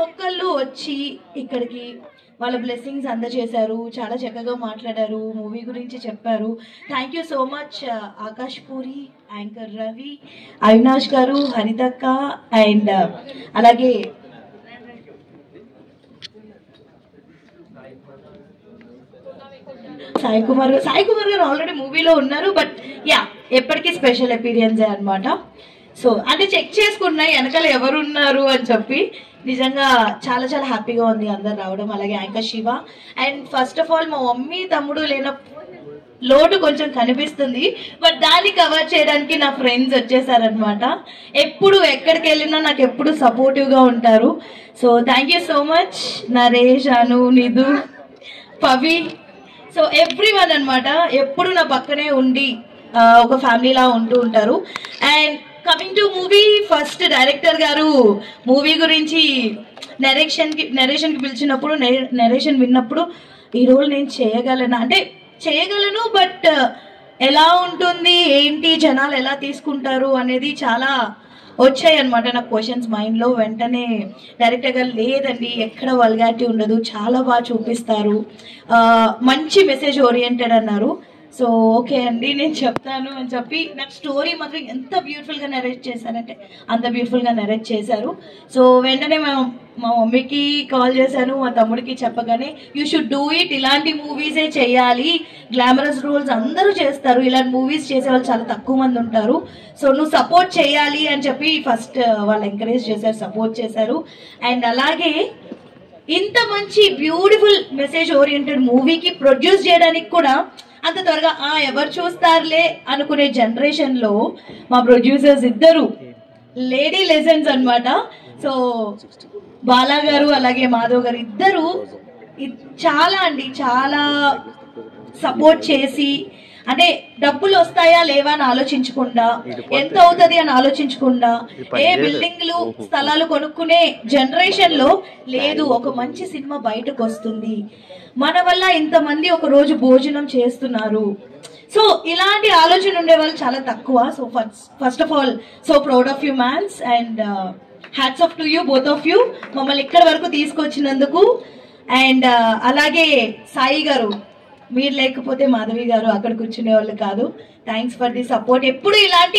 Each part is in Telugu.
ఒక్కళ్ళు వచ్చి ఇక్కడికి వాళ్ళ బ్లెస్సింగ్స్ అందజేశారు చాలా చక్కగా మాట్లాడారు మూవీ గురించి చెప్పారు thank you so much Akash Puri anchor Ravi Avinash గారు హరితక్క అండ్ అలాగే సాయి కుమార్ గారు సాయి కుమార్ గారు ఆల్రెడీ మూవీలో ఉన్నారు బట్ యా ఎప్పటికీ స్పెషల్ ఎపీరియన్స్ అన్నమాట సో అంటే చెక్ చేసుకున్నాయి వెనకాల ఎవరు ఉన్నారు అని చెప్పి నిజంగా చాలా చాలా హ్యాపీగా ఉంది అందరు రావడం అలాగే anchor Shiva and first of all మా మమ్మీ తమ్ముడు లేన లోటు కొంచెం కనిపిస్తుంది బట్ దాన్ని కవర్ చేయడానికి నా ఫ్రెండ్స్ వచ్చేసారనమాట ఎప్పుడు ఎక్కడికి వెళ్ళినా నాకు ఎప్పుడు సపోర్టివ్ గా ఉంటారు so thank you so much Naresh Anu Nidhu Pavi so everyone అనమాట ఎప్పుడు నా పక్కనే ఉండి ఆ, ఒక ఫ్యామిలీలా ఉంటూ ఉంటారు and coming to movie first director గారు మూవీ గురించి నెరేషన్ కి నెరేషన్ కి పిలిచినప్పుడు నెరేషన్ విన్నప్పుడు ఈ రోల్ నేను చేయగలను అంటే చేయగలను బట్ ఎలా ఉంటుంది ఏంటి జనాలు ఎలా తీసుకుంటారు అనేది చాలా వచ్చాయి అనమాట నాకు క్వశ్చన్స్ మైండ్లో వెంటనే డైరెక్టర్ గారు లేదండి ఎక్కడ వల్గారిటీ ఉండదు చాలా బాగా చూపిస్తారు ఆ, మంచి మెసేజ్ ఓరియంటెడ్ అన్నారు సో ఓకే అండి నేను చెప్తాను అని చెప్పి నాకు స్టోరీ మాత్రం ఎంత బ్యూటిఫుల్ గా నెరేట్ చేశారంటే అంత బ్యూటిఫుల్ గా నెరేట్ చేశారు సో వెంటనే మా మా మమ్మీకి కాల్ చేశాను మా తమ్ముడికి చెప్పగానే యూ షుడ్ డూ ఇట్ ఇలాంటి మూవీసే చేయాలి గ్లామరస్ రోల్స్ అందరూ చేస్తారు ఇలాంటి మూవీస్ చేసే వాళ్ళు చాలా తక్కువ మంది ఉంటారు సో నువ్వు సపోర్ట్ చేయాలి అని చెప్పి ఫస్ట్ వాళ్ళు ఎంకరేజ్ చేశారు సపోర్ట్ చేశారు అండ్ అలాగే ఇంత మంచి బ్యూటిఫుల్ మెసేజ్ ఓరియంటెడ్ మూవీకి ప్రొడ్యూస్ చేయడానికి కూడా అంత త్వరగా ఆ ఎవరు చూస్తారులే అనుకునే జనరేషన్ లో మా ప్రొడ్యూసర్స్ ఇద్దరు లేడీ లెజెండ్స్ అన్నమాట సో బాలా గారు అలాగే మాధవ్ గారు ఇద్దరు ఇ- చాలా అండి చాలా సపోర్ట్ చేసి అంటే డబ్బులు వస్తాయా లేవా అని ఆలోచించకుండా ఎంత అవుతది అని ఆలోచించకుండా ఏ బిల్డింగ్లు స్థలాలు కొనుక్కునే జనరేషన్ లో లేదు ఒక మంచి సినిమా బయటకు వస్తుంది మన వల్ల ఇంతమంది ఒక రోజు భోజనం చేస్తున్నారు సో ఇలాంటి ఆలోచన ఉండే వాళ్ళు చాలా తక్కువ so first first of all so proud of you mans and hats off to you both of you మమ్మల్ని ఇక్కడ వరకు తీసుకొచ్చినందుకు అండ్ అలాగే సాయి గారు మీరు లేకపోతే మాధవి గారు అక్కడ కూర్చునే వాళ్ళు కాదు థ్యాంక్స్ ఫర్ ది సపోర్ట్ ఎప్పుడు ఇలాంటి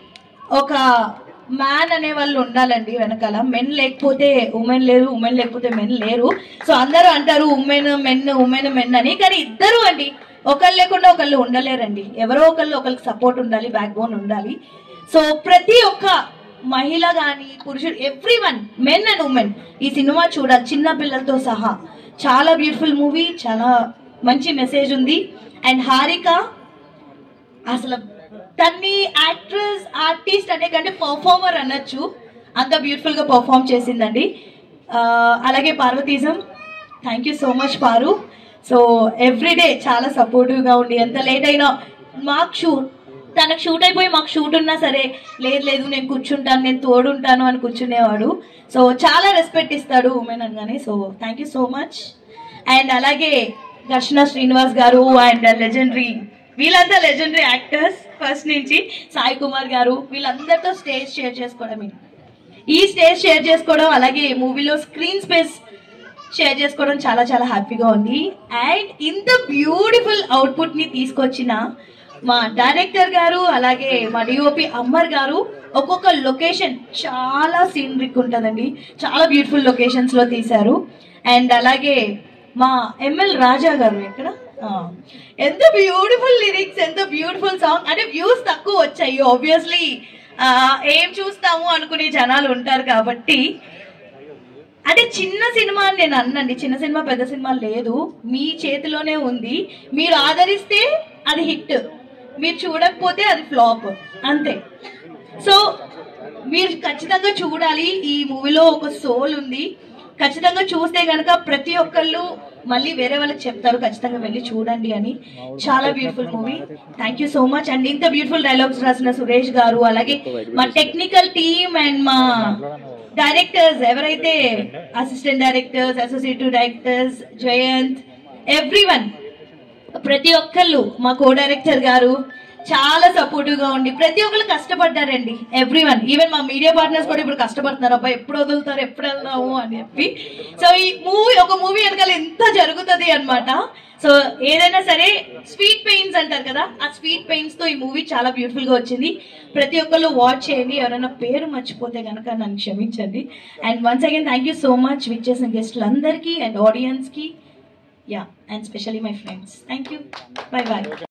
ఒక మ్యాన్ అనే వాళ్ళు ఉండాలండి వెనకాల మెన్ లేకపోతే ఉమెన్ లేరు ఉమెన్ లేకపోతే మెన్ లేరు సో అందరూ అంటారు ఉమెన్ మెన్ ఉమెన్ మెన్ అని కానీ ఇద్దరు అండి ఒకళ్ళు లేకుండా ఒకళ్ళు ఉండలేరండి ఎవరో ఒకళ్ళు ఒకరికి సపోర్ట్ ఉండాలి బ్యాక్ బోన్ ఉండాలి సో ప్రతి ఒక్క మహిళ గాని పురుషుడు everyone men and women ఈ సినిమా చూడాలి చిన్న పిల్లలతో సహా చాలా బ్యూటిఫుల్ మూవీ చాలా మంచి మెసేజ్ ఉంది అండ్ హారిక అసలు తన్ని యాక్ట్రెస్ ఆర్టిస్ట్ అనే కంటే పర్ఫార్మర్ అనొచ్చు అంత బ్యూటిఫుల్ గా పర్ఫామ్ చేసిందండి ఆ, అలాగే Parvateesam thank you so much Paru so everyday చాలా సపోర్టివ్ గా ఉండి ఎంత లేట్ అయినా మాకు షూట్ తనకు షూట్ అయిపోయి మాకు షూట్ ఉన్నా సరే లేదు లేదు నేను కూర్చుంటాను నేను తోడుంటాను అని కూర్చునేవాడు సో చాలా రెస్పెక్ట్ ఇస్తాడు ఉమెన్ అనగానే so thank you so much and అలాగే దర్శన శ్రీనివాస్ గారు అండ్ లెజెండరీ వీళ్ళంతా లెజెండరీ యాక్టర్స్ ఫస్ట్ నుంచి సాయి కుమార్ గారు వీళ్ళందరితో స్టేజ్ షేర్ చేసుకోవడం ఇది. ఈ స్టేజ్ షేర్ చేసుకోవడం అలాగే మూవీలో స్క్రీన్ స్పేస్ షేర్ చేసుకోవడం చాలా చాలా హ్యాపీగా ఉంది అండ్ ఇంత బ్యూటిఫుల్ అవుట్పుట్ ని తీసుకొచ్చిన మా డైరెక్టర్ గారు అలాగే మా డిఓపి అమ్మర్ గారు ఒక్కొక్క లొకేషన్ చాలా సీనరిక్ ఉంటుందండి చాలా బ్యూటిఫుల్ లొకేషన్స్ లో తీశారు అండ్ అలాగే మా ఎంఎల్ రాజా గారు ఎక్కడ ఆ, ఎంత బ్యూటిఫుల్ లిరిక్స్ ఎంత బ్యూటిఫుల్ సాంగ్ అంటే వ్యూస్ తక్కువ వచ్చాయి ఆబ్వియస్లీ ఏం చూస్తాము అనుకునే జనాలు ఉంటారు కాబట్టి అంటే చిన్న సినిమా అని నేను అన్నండి చిన్న సినిమా పెద్ద సినిమా లేదు మీ చేతిలోనే ఉంది మీరు ఆదరిస్తే అది హిట్ మీరు చూడకపోతే అది ఫ్లాప్ అంతే సో మీరు ఖచ్చితంగా చూడాలి ఈ మూవీలో ఒక సోల్ ఉంది ఖచ్చితంగా చూస్తే గనక ప్రతి ఒక్కళ్ళు మళ్ళీ వేరే వాళ్ళకి చెప్తారు ఖచ్చితంగా వెళ్ళి చూడండి అని చాలా beautiful movie thank you so much and ఇంత బ్యూటిఫుల్ డైలాగ్స్ రాసిన సురేష్ గారు అలాగే మా టెక్నికల్ టీమ్ అండ్ మా డైరెక్టర్స్ ఎవరైతే assistant directors associate directors Jayanth every ప్రతి ఒక్కళ్ళు మా కో డైరెక్టర్ గారు చాలా సపోర్టివ్ గా ఉండి ప్రతి ఒక్కరు కష్టపడ్డారండి ఎవ్రీ వన్ ఈవెన్ మా మీడియా పార్ట్నర్స్ కూడా ఇప్పుడు కష్టపడుతున్నారు అబ్బా ఎప్పుడు వదులుతారు ఎప్పుడు వెళ్దాము అని చెప్పి సో ఈ మూవీ ఒక మూవీ వెనకాల ఎంత జరుగుతుంది అన్నమాట సో ఏదైనా సరే స్వీట్ పెయిన్స్ అంటారు కదా ఆ స్వీట్ పెయిన్స్ తో ఈ మూవీ చాలా బ్యూటిఫుల్ గా వచ్చింది ప్రతి ఒక్కళ్ళు వాచ్ చేయండి ఎవరైనా పేరు మర్చిపోతే కనుక నన్ను క్షమించండి and once again thank you so much which చేసిన గెస్టులందరికీ అండ్ ఆడియన్స్ కి yeah and specially my friends thank you bye bye